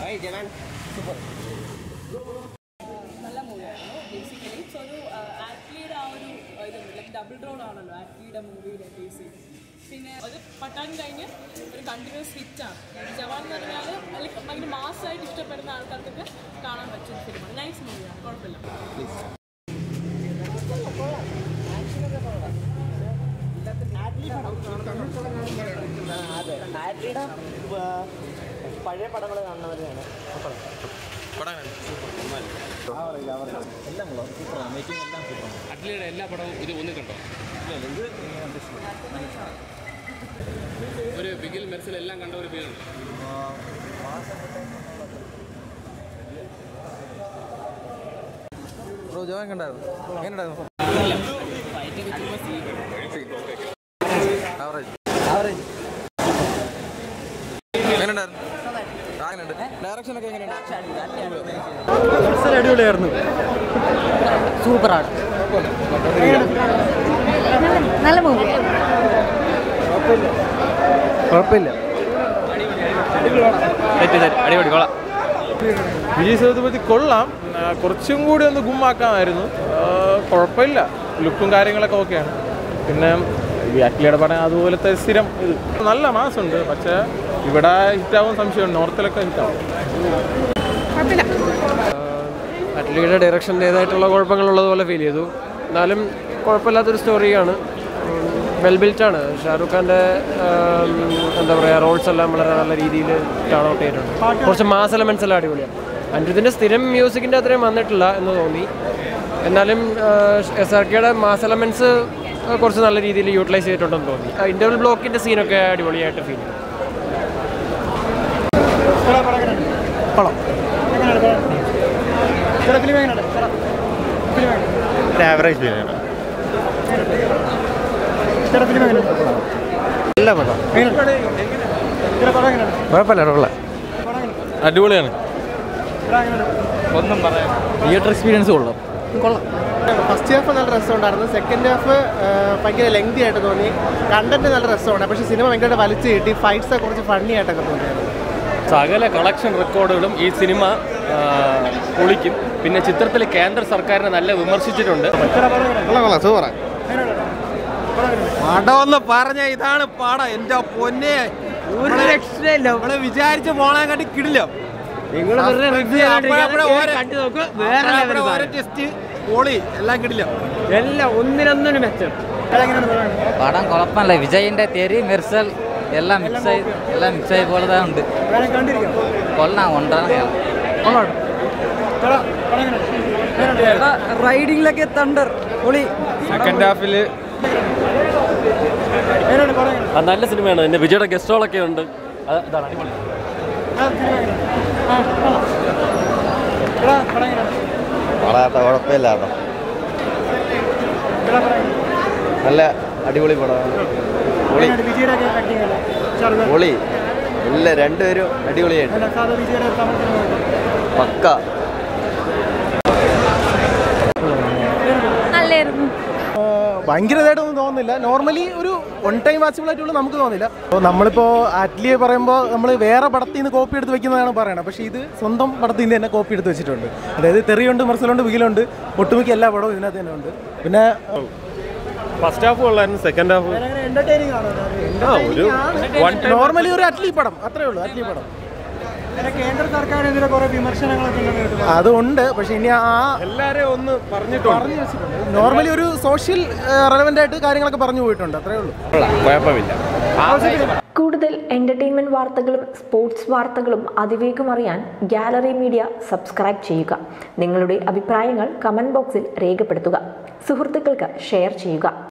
നല്ല മൂവിയായിരുന്നു basically so ഒരു ആറ്റ്ലിയുടെ ആ ഒരു ഇതുണ്ട് ലൈക്ക് ഡബിൾ റോൾ ആണല്ലോ ആറ്റ്ലിയുടെ മൂവിയിലെ ബേസിക് പിന്നെ ഒരു പട്ടാൻ കഴിഞ്ഞ് ഒരു കണ്ടിന്യൂസ് ഹിറ്റാണ് ജവാൻ എന്ന് പറഞ്ഞാൽ ലൈക്ക് ഭയങ്കര മാസമായിട്ട് ഇഷ്ടപ്പെടുന്ന ആൾക്കാർക്കൊക്കെ കാണാൻ പറ്റുന്ന സിനിമ നൈസ് മൂവിയാണ് കുഴപ്പമില്ല ആറ്റ്ലിയുടെ പഴയ പടങ്ങൾ കാണുന്നവരെയാണ് അറ്റ്ലിയുടെ എല്ലാ പടവും ഇത് ഒന്നും കണ്ടോ ഒരു ബിഗിൽ മെർസിൽ എല്ലാം കണ്ട ഒരു പേരുണ്ട് ബ്രോ ജവാൻ കണ്ടായിരുന്നു എങ്ങനെയുണ്ടായിരുന്നു ആവറേജ് ആവറേജ് എങ്ങനെയുണ്ടായിരുന്നു എങ്ങനെയുണ്ട് ഡയറക്ഷൻ ഒക്കെ എങ്ങനെയുണ്ട് അടിപൊളിയായിരുന്നു സൂപ്പറാണ് നല്ല മൂവി കുഴപ്പമില്ല അടിപൊളി കൊള്ളാം വിജയ് സേതുപതി കൊള്ളാം ആ, കുറച്ചും കൂടി ഒന്ന് ഗുമ്മാക്കാമായിരുന്നു ആ, കുഴപ്പമില്ല ലുക്കും കാര്യങ്ങളൊക്കെ ഓക്കെയാണ് പിന്നെ ഈ അറ്റ്ലിയുടെ പടം അതുപോലത്തെ സ്ഥിരം ഇത് നല്ല മാസമുണ്ട് പക്ഷേ ഇവിടെ ഹിറ്റാവും സംശയമുണ്ട് നോർത്തിലൊക്കെ ഹിറ്റാവും അറ്റ്ലിയുടെ ഡയറക്ഷൻ്റേതായിട്ടുള്ള കുഴപ്പങ്ങളുള്ളതുപോലെ ഫീൽ ചെയ്തു എന്നാലും കുഴപ്പമില്ലാത്തൊരു സ്റ്റോറിയാണ് വെൽ ബിൽറ്റാണ് ഷാറുഖ് ഖാൻ്റെ എന്താ പറയുക റോൾസ് എല്ലാം വളരെ നല്ല രീതിയിൽ ടേൺ ഔട്ട് ചെയ്തിട്ടുണ്ട് കുറച്ച് മാസ് എലമെൻസ് എല്ലാം അടിപൊളിയാണ് അനിരുദ്ധിൻ്റെ സ്ഥിരം മ്യൂസിക്കിൻ്റെ അത്രയും വന്നിട്ടില്ല എന്ന് തോന്നി എന്നാലും എസ് ആർ കെയുടെ മാസ് എലമെൻസ് കുറച്ച് നല്ല രീതിയിൽ യൂട്ടിലൈസ് ചെയ്തിട്ടുണ്ടെന്ന് തോന്നി ഇൻ്റർവൽ ബ്ലോക്കിൻ്റെ സീനൊക്കെ അടിപൊളിയായിട്ട് ഫീൽ ചെയ്തു ആവറേജ് ഫീലാണ് നല്ല പടം കുഴപ്പമില്ല കുഴപ്പമില്ല അടിപൊളിയാണ് തിയേറ്റർ എക്സ്പീരിയൻസ് കൊള്ളാം ഫസ്റ്റ് ഹാഫ് നല്ല രസമുണ്ടായിരുന്നു സെക്കൻഡ് ഹാഫ് ഭയങ്കര ലെങ്തി ആയിട്ട് തോന്നി കണ്ടന്റ് നല്ല രസമുണ്ട് പക്ഷേ സിനിമ ഭയങ്കരമായിട്ട് വലിച്ചു കിട്ടി ഫൈറ്റ്സ് കുറച്ച് ഫണ്ണി ആയിട്ടൊക്കെ തോന്നിയായിരുന്നു സകല കളക്ഷൻ റെക്കോർഡുകളും ഈ സിനിമ ആ, പൊളിക്കും പിന്നെ ചിത്രത്തിൽ കേന്ദ്ര സർക്കാരിനെ നല്ല വിമർശിച്ചിട്ടുണ്ട് പടമെന്ന് പറഞ്ഞ ഇതാണ് പടം എന്റെ പൊന്നെ ഒരു രക്ഷയില്ല നമ്മള് വിചാരിച്ച പോണേ കണ്ടി കിടില്ല നിങ്ങൾ ടെസ്റ്റ് പൊളി എല്ലാം കിടില്ല എല്ലാം ഒന്നിനൊന്നിനും മെച്ചം പടം കുഴപ്പമില്ല വിജയിന്റെ തെരി മെർസൽ എല്ലാം മിക്സ് ആയി എല്ലാം മിക്സ് ആയി പോലെ തന്നെ ഉണ്ട് കൊള്ളാം ഉണ്ടാണ് റൈഡിങ്ങിലൊക്കെ തണ്ടർ പൊളി സെക്കൻഡ് ഹാഫിൽ നല്ല സിനിമയാണ് പിന്നെ വിജയുടെ ഗസ്റ്റുകളൊക്കെ ഉണ്ട് അതാണ് അടിപൊളി വളരെ കുഴപ്പമില്ല നല്ല അടിപൊളി പടമാണ് പൊളി പൊളി ഇല്ല രണ്ടുപേരും അടിപൊളിയായിട്ട് പക്ക നല്ലായിരുന്നു ഭയങ്കരമായിട്ടൊന്നും തോന്നുന്നില്ല നോർമലി ഒരു വൺ ടൈം വാച്ചബിൾ ആയിട്ടുള്ള നമുക്ക് തോന്നില്ല അപ്പോൾ നമ്മളിപ്പോൾ ആറ്റ്ലിയെ പറയുമ്പോൾ നമ്മൾ വേറെ പടത്തിൽ നിന്ന് കോപ്പി എടുത്ത് വെക്കുന്നതാണ് പറയണത് പക്ഷേ ഇത് സ്വന്തം പടത്തിൽ നിന്ന് തന്നെ കോപ്പി എടുത്ത് വെച്ചിട്ടുണ്ട് അതായത് തെറിയുണ്ട് മർസലുണ്ട് വികിലുണ്ട് ഒട്ടുമിക്ക എല്ലാ പടവും ഇതിനകത്ത് തന്നെ ഉണ്ട് പിന്നെ ഫസ്റ്റ് ഹാഫ് കൊള്ളായിരുന്നു സെക്കൻഡ് ഹാഫ് ആ ഒരു വൺ ടൈം നോർമലി ഒരു അറ്റ്ലി പടം അത്രേ ഉള്ളൂ അറ്റ്ലി പടം കേന്ദ്ര സർക്കാരിനെതിരെ കുറെ വിമർശനങ്ങളൊക്കെ അതുണ്ട് പക്ഷേ ഇനി ആ എല്ലാരെയും ഒന്ന് പറഞ്ഞിട്ടുണ്ട് നോർമലി ഒരു സോഷ്യൽ റെലവെന്റ് ആയിട്ട് കാര്യങ്ങളൊക്കെ പറഞ്ഞു പോയിട്ടുണ്ട് അത്രേ ഉള്ളൂ കുഴപ്പമില്ല കൂടുതൽ എന്റർടൈൻമെന്റ് വാർത്തകളും സ്പോർട്സ് വാർത്തകളും അതിവേഗം അറിയാൻ ഗാലറി മീഡിയ സബ്സ്ക്രൈബ് ചെയ്യുക നിങ്ങളുടെ അഭിപ്രായങ്ങൾ കമന്റ് ബോക്സിൽ രേഖപ്പെടുത്തുക സുഹൃത്തുക്കൾക്ക് ഷെയർ ചെയ്യുക